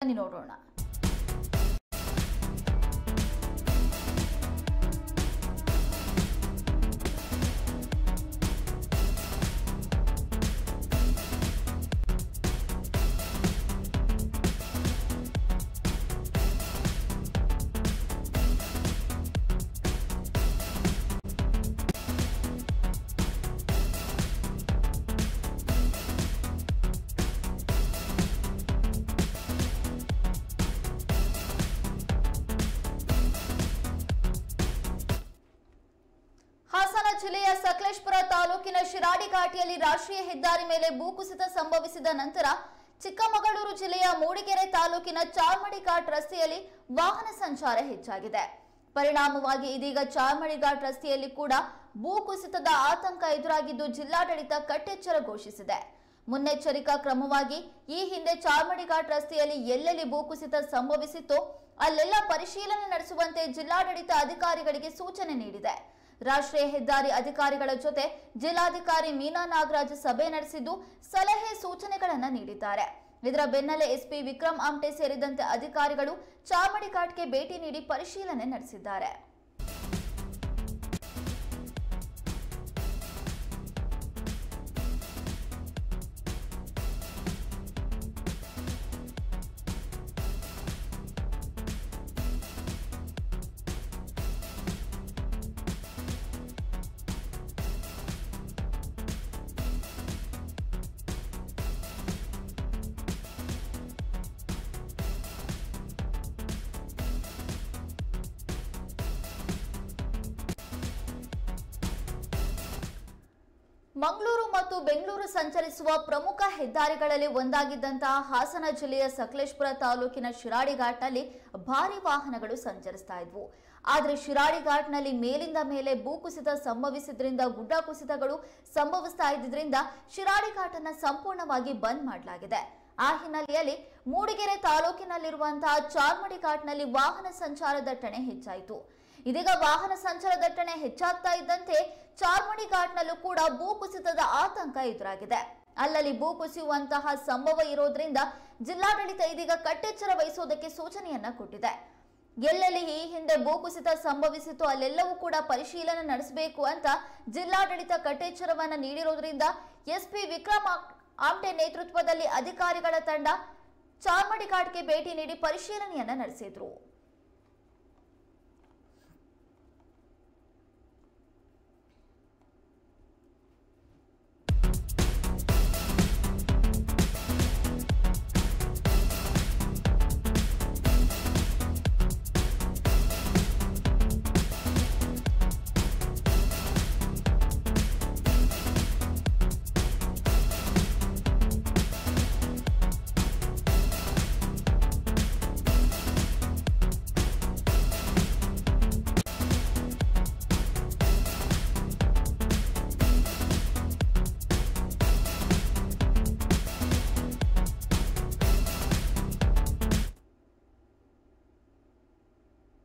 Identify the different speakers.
Speaker 1: ಬನ್ನಿ ನೋಡೋಣ ಹಾಸನ ಜಿಲ್ಲೆಯ ಸಕಲೇಶ್ಪುರ ತಾಲೂಕಿನ ಶಿರಾಡಿ ಘಾಟಿಯಲ್ಲಿ ರಾಷ್ಟ್ರೀಯ ಹೆದ್ದಾರಿ ಮೇಲೆ ಭೂಕುಸಿತ ಸಂಭವಿಸಿದ ನಂತರ ಚಿಕ್ಕಮಗಳೂರು ಜಿಲ್ಲೆಯ ಮೂಡಿಗೆರೆ ತಾಲೂಕಿನ ಚಾರ್ಮಡಿ ಘಾಟ್ ರಸ್ತೆಯಲ್ಲಿ ವಾಹನ ಸಂಚಾರ ಹೆಚ್ಚಾಗಿದೆ ಪರಿಣಾಮವಾಗಿ ಇದೀಗ ಚಾರ್ಮಡಿ ಘಾಟ್ ರಸ್ತೆಯಲ್ಲಿ ಕೂಡ ಭೂಕುಸಿತದ ಆತಂಕ ಎದುರಾಗಿದ್ದು ಜಿಲ್ಲಾಡಳಿತ ಕಟ್ಟೆಚ್ಚರ ಘೋಷಿಸಿದೆ ಮುನ್ನೆಚ್ಚರಿಕಾ ಕ್ರಮವಾಗಿ ಈ ಹಿಂದೆ ಚಾರ್ಮಡಿ ಘಾಟ್ ರಸ್ತೆಯಲ್ಲಿ ಎಲ್ಲೆಲ್ಲಿ ಭೂಕುಸಿತ ಸಂಭವಿಸಿತ್ತೋ ಅಲ್ಲೆಲ್ಲ ಪರಿಶೀಲನೆ ನಡೆಸುವಂತೆ ಜಿಲ್ಲಾಡಳಿತ ಅಧಿಕಾರಿಗಳಿಗೆ ಸೂಚನೆ ನೀಡಿದೆ ರಾಷ್ಟ್ರೀಯ ಹೆದ್ದಾರಿ ಅಧಿಕಾರಿಗಳ ಜೊತೆ ಜಿಲ್ಲಾಧಿಕಾರಿ ಮೀನಾ ನಾಗರಾಜ್ ಸಭೆ ನಡೆಸಿದ್ದು ಸಲಹೆ ಸೂಚನೆಗಳನ್ನ ನೀಡಿದ್ದಾರೆ ಇದರ ಬೆನ್ನಲ್ಲೇ ಎಸ್ಪಿ ವಿಕ್ರಮ್ ಆಮ್ಟೆ ಸೇರಿದಂತೆ ಅಧಿಕಾರಿಗಳು ಚಾರ್ಮಡಿ ಘಾಟ್ಗೆ ಭೇಟಿ ನೀಡಿ ಪರಿಶೀಲನೆ ನಡೆಸಿದ್ದಾರೆ ಮಂಗಳೂರು ಮತ್ತು ಬೆಂಗಳೂರು ಸಂಚರಿಸುವ ಪ್ರಮುಖ ಹೆದ್ದಾರಿಗಳಲ್ಲಿ ಒಂದಾಗಿದ್ದಂತಹ ಹಾಸನ ಜಿಲ್ಲೆಯ ಸಕಲೇಶ್ಪುರ ತಾಲೂಕಿನ ಶಿರಾಡಿ ಘಾಟ್ನಲ್ಲಿ ಭಾರಿ ವಾಹನಗಳು ಸಂಚರಿಸ್ತಾ ಇದ್ವು ಆದರೆ ಶಿರಾಡಿ ಘಾಟ್ನಲ್ಲಿ ಮೇಲಿಂದ ಮೇಲೆ ಭೂಕುಸಿತ ಸಂಭವಿಸಿದ್ರಿಂದ ಗುಡ್ಡ ಕುಸಿತಗಳು ಸಂಭವಿಸ್ತಾ ಇದ್ದಿದ್ರಿಂದ ಶಿರಾಡಿ ಘಾಟನ್ನ ಸಂಪೂರ್ಣವಾಗಿ ಬಂದ್ ಮಾಡಲಾಗಿದೆ ಆ ಹಿನ್ನೆಲೆಯಲ್ಲಿ ಮೂಡಿಗೆರೆ ತಾಲೂಕಿನಲ್ಲಿರುವಂತಹ ಚಾರ್ಮಡಿ ಘಾಟ್ನಲ್ಲಿ ವಾಹನ ಸಂಚಾರ ದಟ್ಟಣೆ ಹೆಚ್ಚಾಯಿತು ಇದೀಗ ವಾಹನ ಸಂಚಾರ ದಟ್ಟಣೆ ಹೆಚ್ಚಾಗ್ತಾ ಇದ್ದಂತೆ ಚಾರ್ಮಡಿ ಘಾಟ್ನಲ್ಲೂ ಕೂಡ ಭೂಕುಸಿತದ ಆತಂಕ ಎದುರಾಗಿದೆ ಅಲ್ಲಲ್ಲಿ ಭೂ ಕುಸಿಯುವಂತಹ ಸಂಭವ ಇರೋದ್ರಿಂದ ಜಿಲ್ಲಾಡಳಿತ ಇದೀಗ ಕಟ್ಟೆಚ್ಚರ ವಹಿಸೋದಕ್ಕೆ ಸೂಚನೆಯನ್ನ ಕೊಟ್ಟಿದೆ ಎಲ್ಲೆಲ್ಲಿ ಈ ಹಿಂದೆ ಭೂಕುಸಿತ ಸಂಭವಿಸಿತು ಅಲ್ಲೆಲ್ಲವೂ ಕೂಡ ಪರಿಶೀಲನೆ ನಡೆಸಬೇಕು ಅಂತ ಜಿಲ್ಲಾಡಳಿತ ಕಟ್ಟೆಚ್ಚರವನ್ನ ನೀಡಿರೋದ್ರಿಂದ ಎಸ್ಪಿ ವಿಕ್ರಮ್ ಆ- ಆಮ್ಟೆ ನೇತೃತ್ವದಲ್ಲಿ ಅಧಿಕಾರಿಗಳ ತಂಡ ಚಾರ್ಮಡಿ ಘಾಟ್ಗೆ ಭೇಟಿ ನೀಡಿ ಪರಿಶೀಲನೆಯನ್ನ ನಡೆಸಿದ್ರು